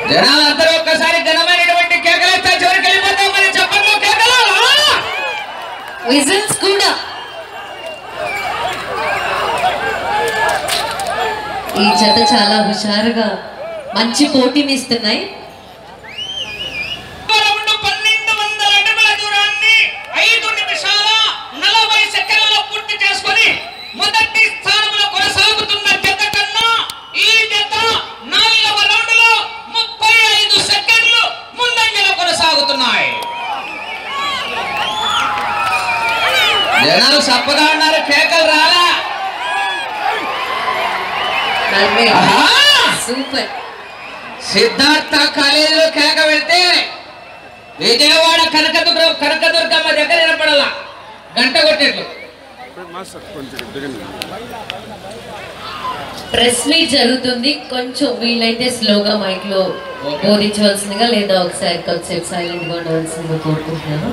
జనాలందరూ ఒక్కసారి ఘనమైనటువంటి కేకలేస్తే చివరికి వెళ్ళిపోతాం మరి చెప్పండి కేకలు ఆ! విజిల్స్ కూడా ఈ జత చాలా హుషారుగా మంచి పోటీని ఇస్తున్నాయి రౌండ్ పన్నెండు వందల అడుగుల దూరాన్ని ఐదు నిమిషాల నలభై సెకండ్లలో పూర్తి చేసుకొని మొదటి స్థానంలో కొనసాగుతున్న జత కన్నా ఈ జత నాలుగవ రౌండ్లో ముప్పై ఐదు సెకండ్లు ముందంజలో కొనసాగుతున్నాయి జనాలు సప్పగా ఉన్నారు కేకలు రాలా ఆహా! సూపర్ సిద్ధార్థ కాలేజీలో కేక వెళ్తే విజయవాడ కనకదుర్గ కనకదుర్గమ్మ దగ్గర వినపడాల గంట కొట్టేట్లు మాస్టర్ కొంచెం దిగండి ప్రెస్ మీట్ జరుగుతుంది కొంచెం వీలైతే స్లోగా మైక్ లో Okay. బోధించవలసిందిగా లేదా ఒకసారి కొంచెంసేపు సైలెంట్ గా ఉండవలసిందిగా కోరుకుంటున్నాను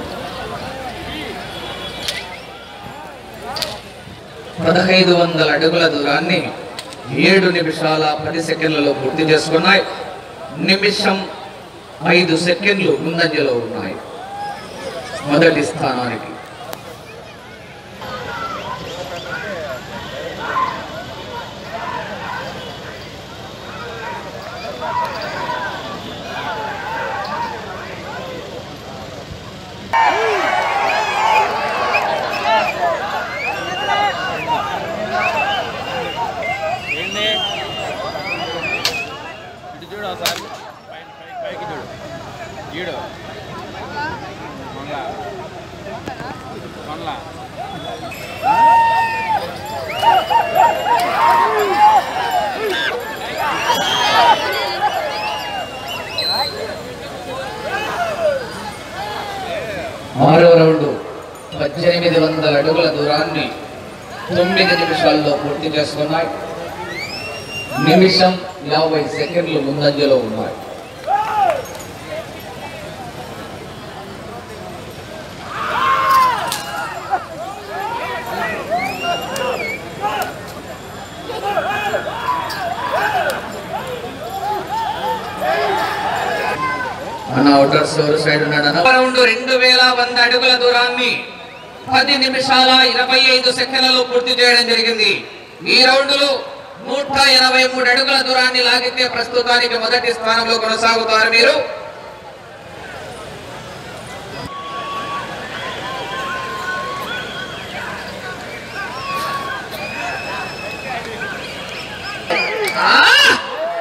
పదహైదు వందల అడుగుల దూరాన్ని ఏడు నిమిషాల పది సెకండ్లలో పూర్తి చేసుకున్నాయి నిమిషం ఐదు సెకండ్లు ముందంజలో ఉన్నాయి మొదటి స్థానానికి ఏంది ఇటు చూడు ఒకసారి పైన పైకి పైకి చూడు ఈడు మళ్ళా మళ్ళా ఆరో రౌండ్ పద్దెనిమిది వందల అడుగుల దూరాన్ని తొమ్మిది నిమిషాల్లో పూర్తి చేసుకున్నాయి నిమిషం యాభై సెకండ్లు ముందంజలో ఉన్నాయి అన్న అవుటర్స్ ఎవరు సైడ్ ఉన్నాడు అన్న రౌండ్ రెండు వేల వంద అడుగుల దూరాన్ని పది నిమిషాల ఇరవై ఐదు సెకండ్లలో పూర్తి చేయడం జరిగింది ఈ రౌండ్లో నూట ఎనభై మూడు అడుగుల దూరాన్ని లాగితే ప్రస్తుతానికి మొదటి స్థానంలో కొనసాగుతారు మీరు ఆ!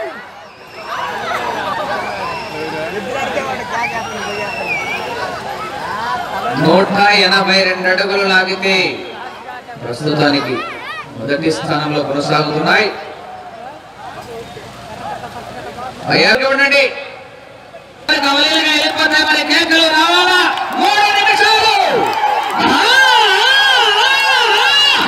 నూట ఎనభై రెండు అడుగులు లాగితే ప్రస్తుతానికి మొదటి స్థానంలో కొనసాగుతున్నాయి అయ్యా ఉండండి కవలీలుగా వెళ్ళిపోతే మరి కేకలు రావాలా మూడు నిమిషాలు ఆ! ఆ! ఆ!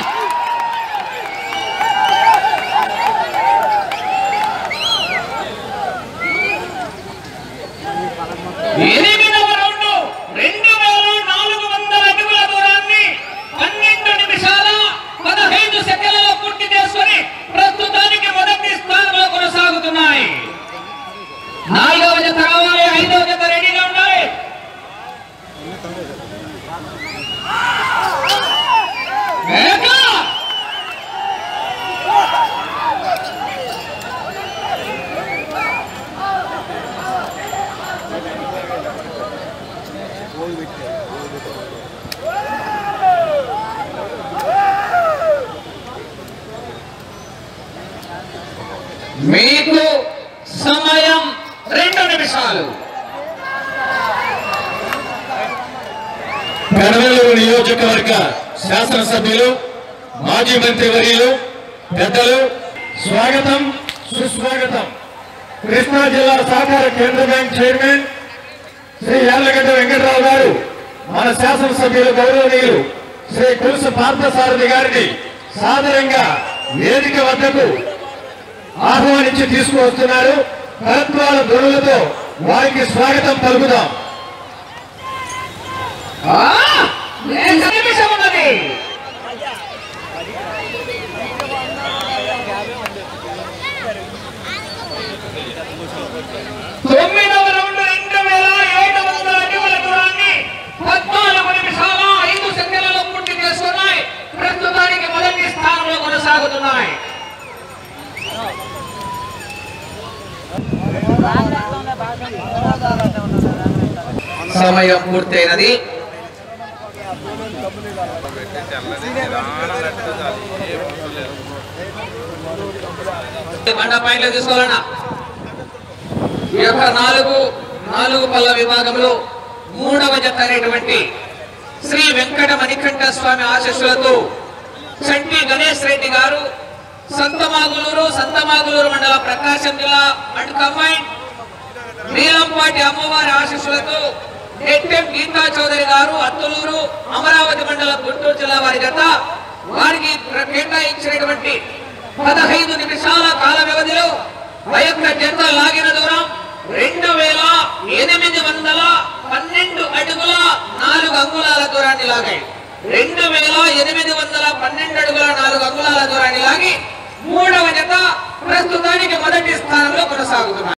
ఎనిమిదవ రౌండ్ రెండు వేల నాలుగు వందల అడుగుల దూరాన్ని పన్నెండు నిమిషాల పదహైదు సెకండ్లలో పూర్తి చేసుకొని ప్రస్తుతానికి మొదటి స్థానంలో కొనసాగుతున్నాయి నాలుగవ జత రావాలి ఐదవ జత రెడీగా ఉండాలి వేగ! మీకు సమయం రెండు నిమిషాలు పెనవెల్లూరు నియోజకవర్గ శాసనసభ్యులు మాజీ మంత్రి వర్యులు పెద్దలు స్వాగతం సుస్వాగతం కృష్ణా జిల్లా సహకార కేంద్ర బ్యాంక్ చైర్మన్ శ్రీ యార్లగడ్డ వెంకటరావు గారు మన శాసనసభ్యులు గౌరవనీయులు శ్రీ కులుసు పార్థసారథి గారిని సాదరంగా వేదిక వద్దకు ఆహ్వానించి తీసుకువస్తున్నారు కరత్వాల ధ్వనులతో వారికి స్వాగతం పలుకుదాం ఆ! ఎంత నిమిషం ఉన్నది తొమ్మిది సమయం పూర్తయినది బండ పాయింట్లు తీసుకోవాలన్నా ఈ యొక్క నాలుగు నాలుగు పళ్ళ విభాగంలో మూడవ జత అనేటువంటి శ్రీ వెంకట మణికంఠ స్వామి ఆశీస్సులతో చంటి గణేష్ రెడ్డి గారు సంతమాగులూరు సంతమాగులూరు మండల ప్రకాశం జిల్లా అండ్ కంబైన్ నీలంపాటి అమ్మవారి ఆశీస్సులతో ఎట్టెం గీతా చౌదరి గారు అత్తులూరు అమరావతి మండలం గుంటూరు జిల్లా వారి జత వారికి ప్ర- కేటాయించినటువంటి పదహైదు నిమిషాల కాల వ్యవధిలో ఆ యొక్క జత లాగిన దూరం రెండు వేల ఎనిమిది వందల పన్నెండు అడుగుల నాలుగు అంగుళాల దూరాన్ని లాగాయి రెండు వేల ఎనిమిది వందల పన్నెండు అడుగుల నాలుగు అంగుళాల దూరాన్ని లాగి మూడవ జత ప్రస్తుతానికి మొదటి స్థానంలో కొనసాగుతున్నాయి